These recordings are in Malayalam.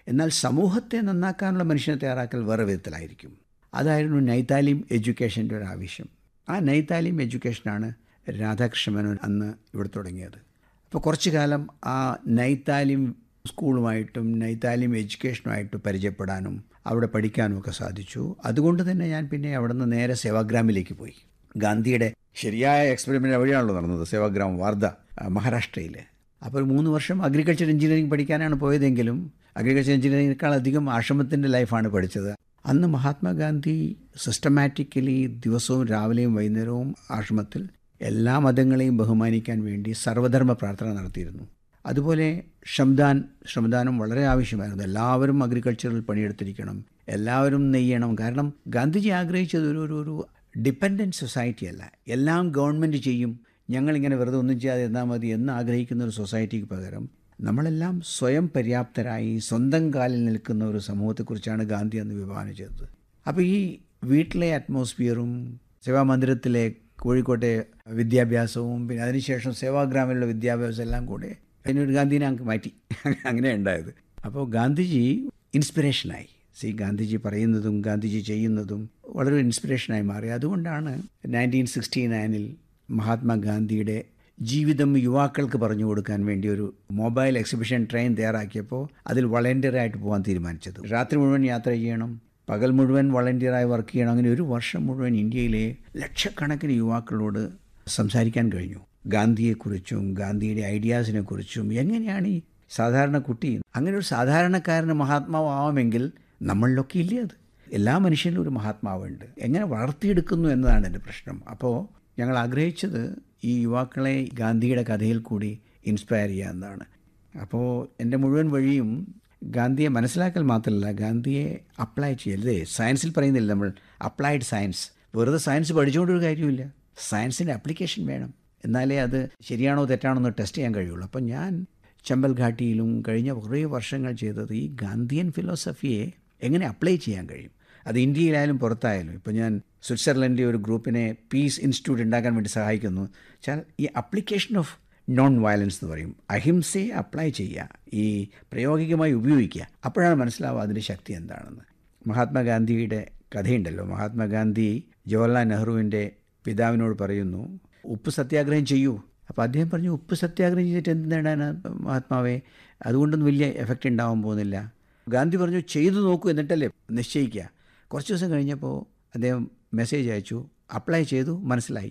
എന്നാൽ സമൂഹത്തെ നന്നാക്കാനുള്ള മനുഷ്യനെ തയ്യാറാക്കൽ വേറെ വിധത്തിലായിരിക്കും അതായിരുന്നു നൈതാലിം എഡ്യൂക്കേഷൻ്റെ ഒരു ആവശ്യം ആ നൈതാലിം എഡ്യൂക്കേഷനാണ് രാധാകൃഷ്ണ മേനോൻ അന്ന് ഇവിടെ തുടങ്ങിയത് അപ്പോൾ കുറച്ചു കാലം ആ നൈതാലിം സ്കൂളുമായിട്ടും നൈതാലിം എഡ്യൂക്കേഷനുമായിട്ട് പരിചയപ്പെടാനും അവിടെ പഠിക്കാനും ഒക്കെ സാധിച്ചു അതുകൊണ്ട് തന്നെ ഞാൻ പിന്നെ അവിടെ നിന്ന് നേരെ സേവാഗ്രാമിലേക്ക് പോയി ഗാന്ധിയുടെ ശരിയായ എക്സ്പെരിമെൻ്റ് വഴിയാണല്ലോ നടന്നത് സേവാഗ്രാം വാർധ മഹാരാഷ്ട്രയിൽ അപ്പോൾ ഒരു മൂന്ന് വർഷം അഗ്രികൾച്ചർ എഞ്ചിനീയറിംഗ് പഠിക്കാനാണ് പോയതെങ്കിലും അഗ്രികൾച്ചർ എഞ്ചിനീയറിംഗിനേക്കാൾ അധികം ആശ്രമത്തിൻ്റെ ലൈഫാണ് പഠിച്ചത് അന്ന് മഹാത്മാഗാന്ധി സിസ്റ്റമാറ്റിക്കലി ദിവസവും രാവിലെയും വൈകുന്നേരവും ആശ്രമത്തിൽ എല്ലാ മതങ്ങളെയും ബഹുമാനിക്കാൻ വേണ്ടി സർവധർമ്മ പ്രാർത്ഥന നടത്തിയിരുന്നു അതുപോലെ ശ്രമദാൻ ശ്രമദാനം വളരെ ആവശ്യമായിരുന്നു എല്ലാവരും അഗ്രികൾച്ചറിൽ പണിയെടുത്തിരിക്കണം എല്ലാവരും നെയ്യണം കാരണം ഗാന്ധിജി ആഗ്രഹിച്ചത് ഒരു ഒരു ഒരു ഡിപ്പെൻഡൻറ്റ് സൊസൈറ്റി അല്ല എല്ലാം ഗവൺമെൻറ് ചെയ്യും ഞങ്ങളിങ്ങനെ വെറുതെ ഒന്നും ചെയ്യാതെ എന്നാൽ മതി എന്ന് ആഗ്രഹിക്കുന്ന ഒരു സൊസൈറ്റിക്ക് പകരം നമ്മളെല്ലാം സ്വയം പര്യാപ്തരായി സ്വന്തം കാലിൽ നിൽക്കുന്ന ഒരു സമൂഹത്തെക്കുറിച്ചാണ് ഗാന്ധി അന്ന് വിഭാവനം ചെയ്തത് അപ്പോൾ ഈ വീട്ടിലെ അറ്റ്മോസ്ഫിയറും സേവാമന്ദിരത്തിലെ കോഴിക്കോട്ടെ വിദ്യാഭ്യാസവും പിന്നെ അതിനുശേഷം സേവാഗ്രാമിലുള്ള വിദ്യാഭ്യാസം എല്ലാം കൂടെ അതിനൊരു ഗാന്ധിനെ അങ്ങ് മാറ്റി അങ്ങനെ ഉണ്ടായത് അപ്പോൾ ഗാന്ധിജി ഇൻസ്പിറേഷനായി സി ഗാന്ധിജി പറയുന്നതും ഗാന്ധിജി ചെയ്യുന്നതും വളരെ ഇൻസ്പിറേഷനായി മാറി അതുകൊണ്ടാണ് നയൻറ്റീൻ സിക്സ്റ്റി നയനിൽ മഹാത്മാഗാന്ധിയുടെ ജീവിതം യുവാക്കൾക്ക് പറഞ്ഞു കൊടുക്കാൻ വേണ്ടി ഒരു മൊബൈൽ എക്സിബിഷൻ ട്രെയിൻ തയ്യാറാക്കിയപ്പോൾ അതിൽ വളണ്ടിയറായിട്ട് പോകാൻ തീരുമാനിച്ചത് രാത്രി മുഴുവൻ യാത്ര ചെയ്യണം പകൽ മുഴുവൻ വളണ്ടിയറായി വർക്ക് ചെയ്യണം അങ്ങനെ ഒരു വർഷം മുഴുവൻ ഇന്ത്യയിലെ ലക്ഷക്കണക്കിന് യുവാക്കളോട് സംസാരിക്കാൻ കഴിഞ്ഞു ഗാന്ധിയെക്കുറിച്ചും ഗാന്ധിയുടെ ഐഡിയാസിനെ കുറിച്ചും എങ്ങനെയാണ് ഈ സാധാരണ കുട്ടി അങ്ങനെ ഒരു സാധാരണക്കാരന് മഹാത്മാവ് ആവാമെങ്കിൽ നമ്മളിലൊക്കെ ഇല്ലേ അത് എല്ലാ മനുഷ്യനിലും ഒരു മഹാത്മാവുണ്ട് എങ്ങനെ വളർത്തിയെടുക്കുന്നു എന്നതാണ് എൻ്റെ പ്രശ്നം അപ്പോൾ ഞങ്ങൾ ആഗ്രഹിച്ചത് ഈ യുവാക്കളെ ഗാന്ധിയുടെ കഥയിൽ കൂടി ഇൻസ്പയർ ചെയ്യുക എന്നതാണ് അപ്പോൾ എൻ്റെ മുഴുവൻ വഴിയും ഗാന്ധിയെ മനസ്സിലാക്കൽ മാത്രമല്ല ഗാന്ധിയെ അപ്ലൈ ചെയ്യല്ലേ സയൻസിൽ പറയുന്നില്ല നമ്മൾ അപ്ലൈഡ് സയൻസ് വെറുതെ സയൻസ് പഠിച്ചുകൊണ്ടൊരു കാര്യമില്ല സയൻസിൻ്റെ അപ്ലിക്കേഷൻ വേണം എന്നാലേ അത് ശരിയാണോ തെറ്റാണോ എന്ന് ടെസ്റ്റ് ചെയ്യാൻ കഴിയുള്ളൂ അപ്പം ഞാൻ ചമ്പൽ ഘാട്ടിയിലും കഴിഞ്ഞ കുറേ വർഷങ്ങൾ ചെയ്തത് ഈ ഗാന്ധിയൻ ഫിലോസഫിയെ എങ്ങനെ അപ്ലൈ ചെയ്യാൻ കഴിയും അത് ഇന്ത്യയിലായാലും പുറത്തായാലും ഇപ്പോൾ ഞാൻ സ്വിറ്റ്സർലൻഡിലെ ഒരു ഗ്രൂപ്പിനെ പീസ് ഇൻസ്റ്റിറ്റ്യൂട്ട് ഉണ്ടാക്കാൻ വേണ്ടി സഹായിക്കുന്നു വെച്ചാൽ ഈ അപ്ലിക്കേഷൻ ഓഫ് നോൺ വയലൻസ് എന്ന് പറയും അഹിംസയെ അപ്ലൈ ചെയ്യുക ഈ പ്രായോഗികമായി ഉപയോഗിക്കുക അപ്പോഴാണ് മനസ്സിലാവുക അതിൻ്റെ ശക്തി എന്താണെന്ന് മഹാത്മാഗാന്ധിയുടെ കഥയുണ്ടല്ലോ മഹാത്മാഗാന്ധി ജവഹർലാൽ നെഹ്റുവിൻ്റെ പിതാവിനോട് പറയുന്നു ഉപ്പ് സത്യാഗ്രഹം ചെയ്യൂ അപ്പോൾ അദ്ദേഹം പറഞ്ഞു ഉപ്പ് സത്യാഗ്രഹം ചെയ്തിട്ട് എന്ത് നേടാനാ മഹാത്മാവേ അതുകൊണ്ടൊന്നും വലിയ എഫക്റ്റ് ഉണ്ടാവാൻ പോകുന്നില്ല ഗാന്ധി പറഞ്ഞു ചെയ്തു നോക്കൂ എന്നിട്ടല്ലേ നിശ്ചയിക്കുക കുറച്ച് ദിവസം കഴിഞ്ഞപ്പോൾ അദ്ദേഹം മെസ്സേജ് അയച്ചു അപ്ലൈ ചെയ്തു മനസ്സിലായി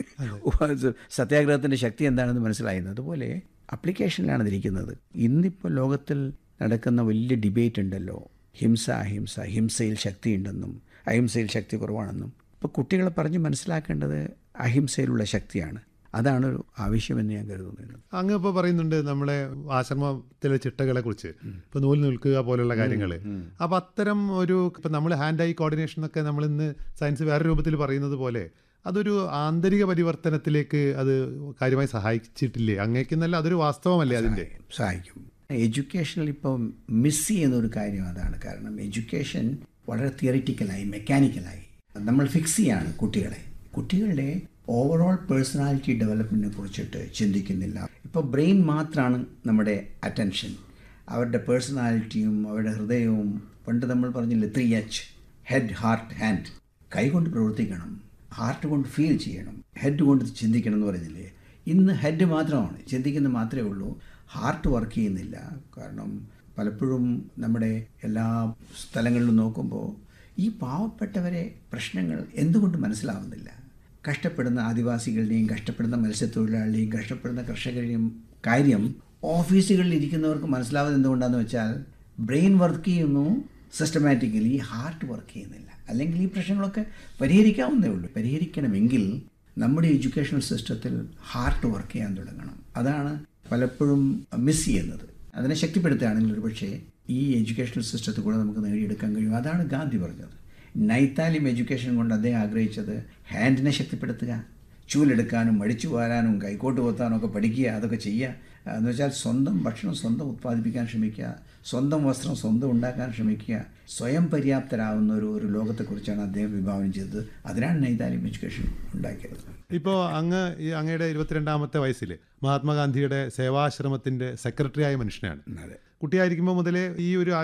സത്യാഗ്രഹത്തിൻ്റെ ശക്തി എന്താണെന്ന് മനസ്സിലായിരുന്നു അതുപോലെ അപ്ലിക്കേഷനിലാണ് അതിരിക്കുന്നത് ഇന്നിപ്പോൾ ലോകത്തിൽ നടക്കുന്ന വലിയ ഡിബേറ്റ് ഉണ്ടല്ലോ ഹിംസ അഹിംസ ഹിംസയിൽ ശക്തിയുണ്ടെന്നും അഹിംസയിൽ ശക്തി കുറവാണെന്നും ഇപ്പോൾ കുട്ടികളെ പറഞ്ഞ് മനസ്സിലാക്കേണ്ടത് അഹിംസയിലുള്ള ശക്തിയാണ് അതാണ് ഒരു ആവശ്യമെന്ന് ഞാൻ കരുതുന്നു അങ്ങ് ഇപ്പോൾ പറയുന്നുണ്ട് നമ്മളെ ആശ്രമത്തിലെ ചിട്ടകളെ കുറിച്ച് ഇപ്പൊ നൂൽ നിൽക്കുക പോലുള്ള കാര്യങ്ങൾ അപ്പൊ അത്തരം ഒരു ഇപ്പൊ നമ്മൾ ഹാൻഡ് ഐ കോർഡിനേഷൻ ഒക്കെ നമ്മൾ ഇന്ന് സയൻസ് വേറെ രൂപത്തിൽ പറയുന്നത് പോലെ അതൊരു ആന്തരിക പരിവർത്തനത്തിലേക്ക് അത് കാര്യമായി സഹായിച്ചിട്ടില്ലേ അങ്ങേക്കെന്നല്ല അതൊരു വാസ്തവമല്ലേ അതിന്റെ സഹായിക്കും എഡ്യൂക്കേഷനിൽ ഇപ്പം മിസ് ചെയ്യുന്ന ഒരു കാര്യം അതാണ് കാരണം എഡ്യൂക്കേഷൻ വളരെ തിയറിറ്റിക്കലായി മെക്കാനിക്കലായി നമ്മൾ ഫിക്സ് ചെയ്യാണ് കുട്ടികളെ കുട്ടികളുടെ ഓവറോൾ പേഴ്സണാലിറ്റി ഡെവലപ്മെൻറ്റിനെ കുറിച്ചിട്ട് ചിന്തിക്കുന്നില്ല ഇപ്പോൾ ബ്രെയിൻ മാത്രമാണ് നമ്മുടെ അറ്റൻഷൻ അവരുടെ പേഴ്സണാലിറ്റിയും അവരുടെ ഹൃദയവും പണ്ട് നമ്മൾ പറഞ്ഞില്ലേ three H head heart hand കൈകൊണ്ട് പ്രവർത്തിക്കണം ഹാർട്ട് കൊണ്ട് ഫീൽ ചെയ്യണം ഹെഡ് കൊണ്ട് ചിന്തിക്കണം എന്ന് പറയുന്നില്ലേ ഇന്ന് ഹെഡ് മാത്രമാണ് ചിന്തിക്കുന്നത് മാത്രമേ ഉള്ളൂ ഹാർട്ട് വർക്ക് ചെയ്യുന്നില്ല കാരണം പലപ്പോഴും നമ്മുടെ എല്ലാ സ്ഥലങ്ങളിലും നോക്കുമ്പോൾ ഈ പാവപ്പെട്ടവരെ പ്രശ്നങ്ങൾ എന്തുകൊണ്ട് മനസ്സിലാവുന്നില്ല കഷ്ടപ്പെടുന്ന ആദിവാസികളുടെയും കഷ്ടപ്പെടുന്ന മത്സ്യത്തൊഴിലാളികളെയും കഷ്ടപ്പെടുന്ന കർഷകരുടെയും കാര്യം ഓഫീസുകളിൽ ഇരിക്കുന്നവർക്ക് മനസ്സിലാവുന്നത് എന്തുകൊണ്ടാണെന്ന് വെച്ചാൽ ബ്രെയിൻ വർക്ക് ചെയ്യുന്നു സിസ്റ്റമാറ്റിക്കലി ഹാർട്ട് വർക്ക് ചെയ്യുന്നില്ല അല്ലെങ്കിൽ ഈ പ്രശ്നങ്ങളൊക്കെ പരിഹരിക്കാവുന്നേ ഉള്ളൂ പരിഹരിക്കണമെങ്കിൽ നമ്മുടെ എഡ്യൂക്കേഷണൽ സിസ്റ്റത്തിൽ ഹാർട്ട് വർക്ക് ചെയ്യാൻ തുടങ്ങണം അതാണ് പലപ്പോഴും മിസ് ചെയ്യുന്നത് അതിനെ ശക്തിപ്പെടുത്തുകയാണെങ്കിൽ ഒരുപക്ഷെ ഈ എഡ്യൂക്കേഷണൽ സിസ്റ്റത്തിൽ കൂടെ നമുക്ക് നേടിയെടുക്കാൻ കഴിയും അതാണ് ഗാന്ധി പറഞ്ഞത് നൈത്താലിം എഡ്യൂക്കേഷൻ കൊണ്ട് അദ്ദേഹം ആഗ്രഹിച്ചത് ഹാൻഡിനെ ശക്തിപ്പെടുത്തുക ചൂലെടുക്കാനും മടിച്ചു വാരാനും കൈക്കോട്ട് കൊത്താനും ഒക്കെ പഠിക്കുക അതൊക്കെ ചെയ്യുക എന്ന് വെച്ചാൽ സ്വന്തം ഭക്ഷണം സ്വന്തം ഉത്പാദിപ്പിക്കാൻ ശ്രമിക്കുക സ്വന്തം വസ്ത്രം സ്വന്തം ഉണ്ടാക്കാൻ ശ്രമിക്കുക സ്വയം പര്യാപ്തരാകുന്ന ഒരു ഒരു ലോകത്തെക്കുറിച്ചാണ് അദ്ദേഹം വിഭാവനം ചെയ്തത് അതിനാണ് നൈതാലിം എഡ്യൂക്കേഷൻ ഉണ്ടാക്കിയത് ഇപ്പോൾ അങ്ങ് ഈ അങ്ങയുടെ ഇരുപത്തിരണ്ടാമത്തെ വയസ്സിൽ മഹാത്മാഗാന്ധിയുടെ സേവാശ്രമത്തിന്റെ സെക്രട്ടറി ആയ മനുഷ്യനാണ് അതെ കുട്ടിയായിരിക്കുമ്പോൾ മുതലേ ഈ ഒരു